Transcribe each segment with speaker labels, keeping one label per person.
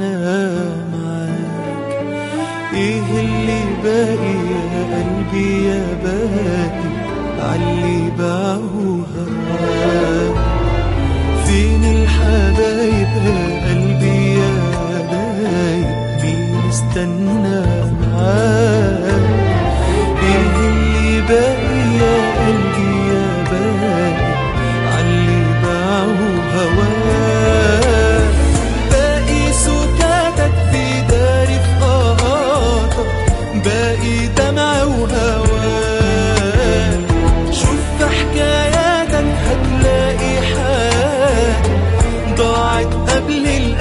Speaker 1: معاك ايه اللي باقي يا قلبي يا باقي عاللي باعوا هواك فين الحبايب يا قلبي يا دايب مين استنى معاك ايه اللي باقي يا قلبي يا باقي عاللي باعوا هواك باقي سكاتك في داري في قهاتك باقي دمع وهواك شوف في حكاياتك هتلاقي حاجة ضاعت قبل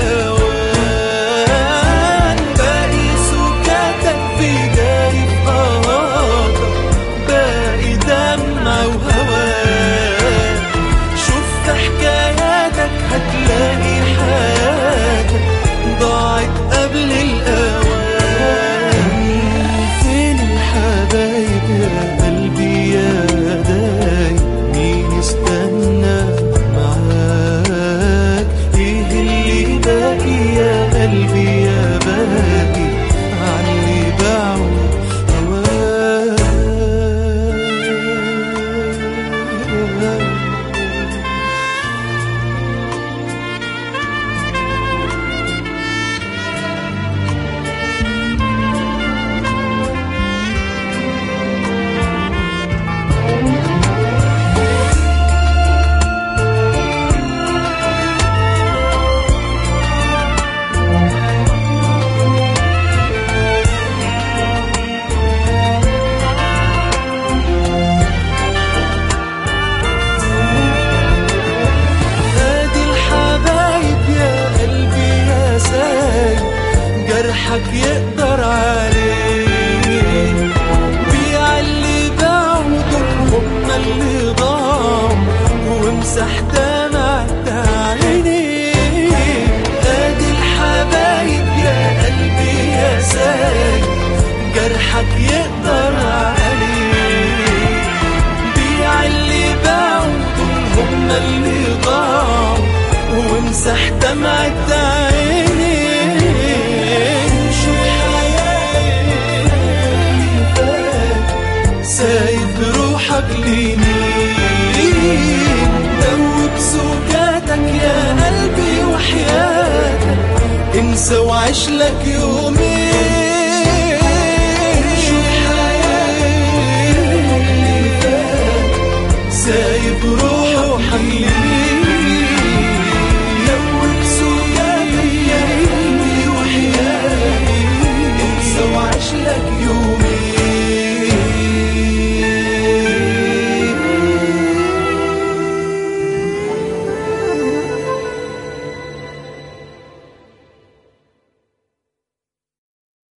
Speaker 1: الأوان باقي سكاتك في داري في قهاتك باقي دمع وهواك شوف في حكاياتك هتلاقي حاجة ضاعت قبل الأوان فين الحبايب يا قلبي يا دايب مين استنى معاك ايه اللي باقي يا قلبي يا باقي عني باعوا هواك ادي الحبايب يا قلبي يا سايب جرحك يقدر عليه بيع اللي باعوا دول هم اللي ضاعوا وامسح دمع عيني ادي الحبايب يا قلبي يا سايب جرحك يقدر عليه بيع اللي باعوا دول هم اللي ضاعوا وامسح دمعة عيني شوف حياتي فات سايب روحك لمين دوب سكاتك يا قلبي وحياتك انسى وعيش لك يومين شوف حياتي فات سايب روحك